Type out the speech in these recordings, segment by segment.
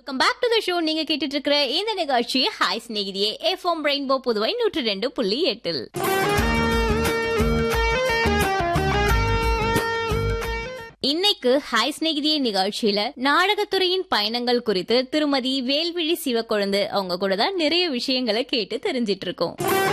Welcome back to the show நீங்க கேட்டுட்டு இருக்கிற இந்த நிகழ்ச்சி ஹாய் ஸ்நேகிதியே எஃப்எம் ரெயின்போ புதுவை நூற்று ரெண்டு புள்ளி எட்டில் இன்னைக்கு ஹாய் ஸ்நேகிதியே நிகழ்ச்சியில நாடகத்துறையின் பயணங்கள் குறித்து திருமதி வேல்விழி சிவக்கொழுந்து அவங்க கூட தான் நிறைய விஷயங்களை கேட்டு தெரிஞ்சிட்டு இருக்கோம்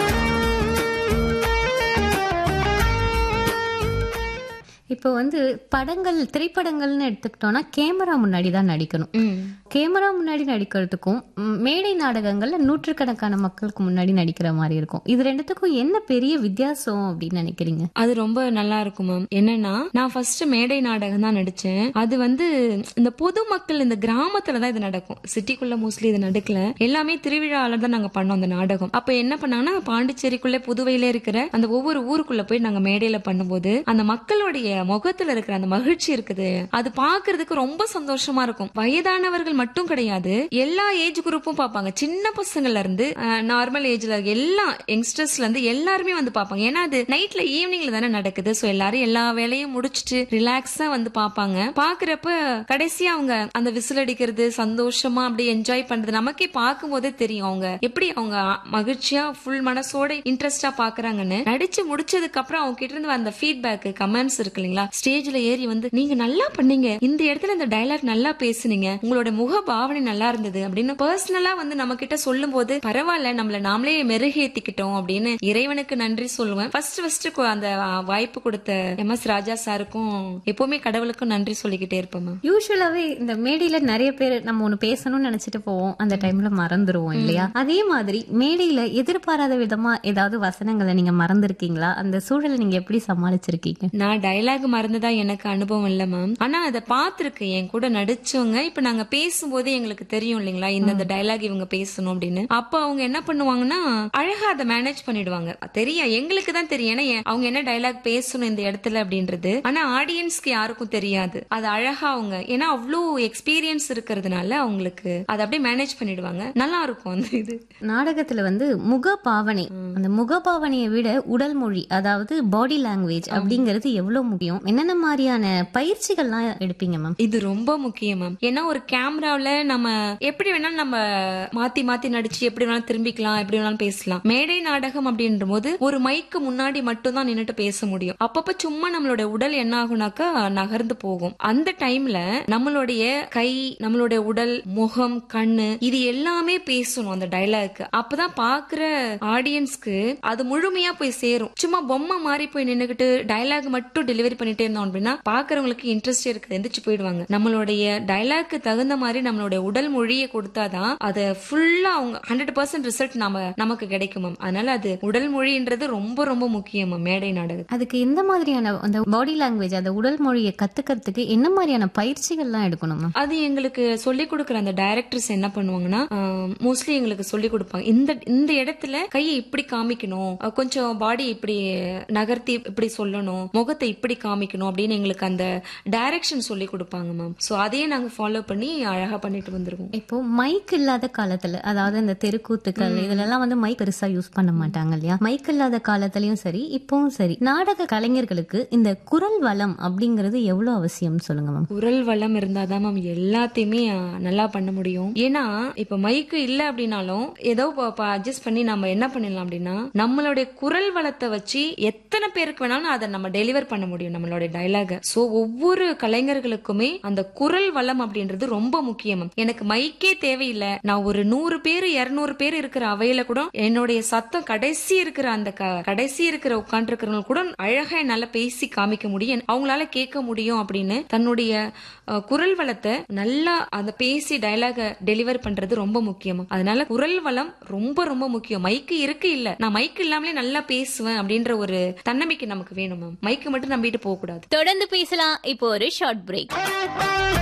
இப்போ வந்து படங்கள் திரைப்படங்கள்னு எடுத்துக்கிட்டோம்னா கேமரா முன்னாடி தான் நடிக்கணும் கேமரா முன்னாடி நடிக்கிறதுக்கும் ம், மேடை நாடகங்கள்ல நூற்றுக்கணக்கான மக்களுக்கு முன்னாடி நடிக்கிற மாதிரி இருக்கும் இது ரெண்டுத்துக்கும் என்ன பெரிய வித்தியாசம் அப்படின்னு நினைக்கிறீங்க அது ரொம்ப நல்லா இருக்கும் மேம் என்னன்னா நான் ஃபர்ஸ்ட் மேடை நாடகம் தான் நடிச்சேன் அது வந்து இந்த பொதுமக்கள் இந்த கிராமத்துல தான் இது நடக்கும் சிட்டிக்குள்ள மோஸ்ட்லி இது நடக்கல எல்லாமே திருவிழால தான் நாங்க பண்ணோம் அந்த நாடகம் அப்ப என்ன பண்ணாங்கன்னா பாண்டிச்சேரிக்குள்ள புதுவையில இருக்கிற அந்த ஒவ்வொரு ஊருக்குள்ள போய் நாங்க மேடையில பண்ணும்போது அந்த மக்களுடைய முகத்துல இருக்கிற அந்த மகிழ்ச்சி இருக்குது அது பாக்குறதுக்கு ரொம்ப சந்தோஷமா இருக்கும் வயதானவர்கள் மட்டும் கிடையாது எல்லா ஏஜ் குரூப்பும் பார்ப்பாங்க சின்ன பசங்கள்ல இருந்து நார்மல் ஏஜ்ல எல்லா யங்ஸ்டர்ஸ்ல இருந்து எல்லாருமே வந்து பார்ப்பாங்க ஏன்னா அது நைட்ல ஈவினிங்ல தானே நடக்குது சோ எல்லாரும் எல்லா வேலையும் முடிச்சிட்டு ரிலாக்ஸா வந்து பார்ப்பாங்க பாக்குறப்ப கடைசியா அவங்க அந்த விசில் அடிக்கிறது சந்தோஷமா அப்படி என்ஜாய் பண்றது நமக்கே பார்க்கும் போதே தெரியும் அவங்க எப்படி அவங்க மகிழ்ச்சியா ஃபுல் மனசோட இன்ட்ரெஸ்டா பாக்குறாங்கன்னு நடிச்சு முடிச்சதுக்கு அப்புறம் அவங்க கிட்ட இருந்து அந்த ஃபீட்பேக் கமெண்ட்ஸ் இருக்கு இல்லைங்களா ஸ்டேஜ்ல ஏறி வந்து நீங்க நல்லா பண்ணீங்க இந்த இடத்துல இந்த டயலாக் நல்லா பேசுனீங்க உங்களோட முக பாவனை நல்லா இருந்தது அப்படின்னு பர்சனலா வந்து நம்ம கிட்ட சொல்லும் போது பரவாயில்ல நம்மள நாமளே மெருகேத்திக்கிட்டோம் அப்படின்னு இறைவனுக்கு நன்றி சொல்லுவேன் ஃபர்ஸ்ட் ஃபர்ஸ்ட் அந்த ஆ, வாய்ப்பு கொடுத்த எம் எஸ் ராஜா சாருக்கும் எப்பவுமே கடவுளுக்கும் நன்றி சொல்லிக்கிட்டே இருப்பேன் மேம் யூஸ்வலாவே இந்த மேடையில நிறைய பேர் நம்ம ஒண்ணு பேசணும்னு நினைச்சிட்டு போவோம் அந்த டைம்ல மறந்துருவோம் இல்லையா அதே மாதிரி மேடையில எதிர்பாராத விதமா ஏதாவது வசனங்களை நீங்க மறந்துருக்கீங்களா அந்த சூழலை நீங்க எப்படி சமாளிச்சிருக்கீங்க நான் டயலாக் மறந்ததா எனக்கு அனுபவம் இல்ல மேம் ஆனா அதை பார்த்திருக்கேன் என் கூட நடிச்சவங்க இப்ப நாங்க பேசும்போது எங்களுக்கு தெரியும் இல்லைங்களா இந்த டயலாக் இவங்க பேசணும் அப்படின்னு அப்ப அவங்க என்ன பண்ணுவாங்கன்னா அழகா அதை மேனேஜ் பண்ணிடுவாங்க தெரியும் எங்களுக்கு தான் தெரியும் ஏன்னா எ- அவங்க என்ன டயலாக் பேசணும் இந்த இடத்துல அப்படின்றது ஆனா ஆடியன்ஸ்க்கு யாருக்கும் தெரியாது அது அழகா அவங்க ஏன்னா அவ்வளோ எக்ஸ்பீரியன்ஸ் இருக்கிறதுனால அவங்களுக்கு அதை அப்படியே மேனேஜ் பண்ணிடுவாங்க நல்லா இருக்கும் அந்த இது நாடகத்துல வந்து முக பாவனை அந்த முக பாவனையை விட உடல் மொழி அதாவது பாடி லாங்குவேஜ் அப்படிங்கிறது எவ்வளவு முக்கியம் என்னென்ன மாதிரியான பயிற்சிகள்லாம் எடுப்பீங்க மேம் இது ரொம்ப முக்கியம் மேம் ஏன்னா ஒரு கேமராவுல நம்ம எப்படி வேணாலும் நம்ம மாத்தி மாத்தி நடிச்சு எப்படி வேணாலும் திரும்பிக்கலாம் எப்படி வேணாலும் பேசலாம் மேடை நாடகம் அப்படின்ற போது ஒரு மைக்கு முன்னாடி மட்டும் தான் நின்னுட்டு பேச முடியும் அப்பப்ப சும்மா நம்மளோட உடல் என்ன ஆகுனாக்கா நகர்ந்து போகும் அந்த டைம்ல நம்மளுடைய கை நம்மளுடைய உடல் முகம் கண்ணு இது எல்லாமே பேசணும் அந்த டைலாக் அப்பதான் பாக்குற ஆடியன்ஸ்க்கு அது முழுமையா போய் சேரும் சும்மா பொம்மை மாதிரி போய் நின்னுகிட்டு டயலாக் மட்டும் டெலிவரி பண்ணிட்டே இருந்தோம் அப்படின்னா பாக்குறவங்களுக்கு இன்ட்ரெஸ்ட் இருக்குது எந்திரிச்சு போயிடுவாங்க நம்மளுடைய டயலாக்கு தகுந்த மாதிரி நம்மளுடைய உடல் மொழியை கொடுத்தாதான் அதை ஃபுல்லா அவங்க ஹண்ட்ரட் பர்சன்ட் ரிசல்ட் நம்ம நமக்கு கிடைக்கும் மேம் அதனால அது உடல் மொழின்றது ரொம்ப ரொம்ப முக்கியம் மேம் மேடை நாடகம் அதுக்கு எந்த மாதிரியான அந்த பாடி லாங்குவேஜ் அந்த உடல் மொழியை கத்துக்கிறதுக்கு என்ன மாதிரியான பயிற்சிகள்லாம் எடுக்கணும் மேம் அது எங்களுக்கு சொல்லி கொடுக்குற அந்த டைரக்டர்ஸ் என்ன பண்ணுவாங்கன்னா மோஸ்ட்லி எங்களுக்கு சொல்லி கொடுப்பாங்க இந்த இந்த இடத்துல கையை இப்படி காமிக்கணும் அஹ் கொஞ்சம் பாடி இப்படி நகர்த்தி இப்படி சொல்லணும் முகத்தை இப்படி காமிக்கணும் அப்படின்னு எங்களுக்கு அந்த டைரக்ஷன் சொல்லி கொடுப்பாங்க மேம் சோ அதையே நாங்க ஃபாலோ பண்ணி அழகா பண்ணிட்டு வந்துருவோம் இப்போ மைக் இல்லாத காலத்துல அதாவது இந்த தெருக்கூத்துக்கள் இதுலலாம் வந்து மைக் பெருசா யூஸ் பண்ண மாட்டாங்க இல்லையா மைக் இல்லாத காலத்துலயும் சரி இப்பவும் சரி நாடக கலைஞர்களுக்கு இந்த குரல் வளம் அப்படிங்கிறது எவ்வளவு அவசியம் சொல்லுங்க மேம் குரல் வளம் இருந்தாதான் மேம் எல்லாத்தையுமே அஹ், நல்லா பண்ண முடியும் ஏன்னா இப்ப மைக்கு இல்ல அப்படின்னாலும் ஏதோ அட்ஜஸ்ட் பண்ணி நம்ம என்ன பண்ணிடலாம் அப்படின்னா நம்மளுடைய குரல் வளத்தை வச்சு எத்தனை பேருக்கு வேணாலும் அதை நம்ம டெலிவர் பண்ண முடியும் நம்மளுடைய டைலாக சோ ஒவ்வொரு கலைஞர்களுக்குமே அந்த குரல் வளம் அப்படின்றது ரொம்ப முக்கியம் மேம். எனக்கு மைக்கே தேவையில்லை நான் ஒரு நூறு பேர் இருநூறு பேர் இருக்கிற அவையில கூட என்னுடைய சத்தம் கடைசி இருக்கிற அந்த க- கடைசி இருக்கிற உட்காந்துருக்கிறவங்க கூட அழகா என்னால பேசி காமிக்க முடியும் அவங்களால கேட்க முடியும் அப்படின்னு தன்னுடைய அஹ், குரல் வளத்தை நல்லா அந்த பேசி டயலாக டெலிவர் பண்றது ரொம்ப முக்கியம் அதனால குரல் வளம் ரொம்ப ரொம்ப முக்கியம் மைக்கு இருக்கு இல்ல நான் மைக் இல்லாமலே நல்லா பேசுவேன் அப்படின்ற ஒரு தன்னம்பிக்கை நமக்கு வேணும் மேம் மைக்கு மட்டும் நம்பிட்டு போக கூடாது தொடர்ந்து பேசலாம் இப்போ ஒரு ஷார்ட் பிரேக்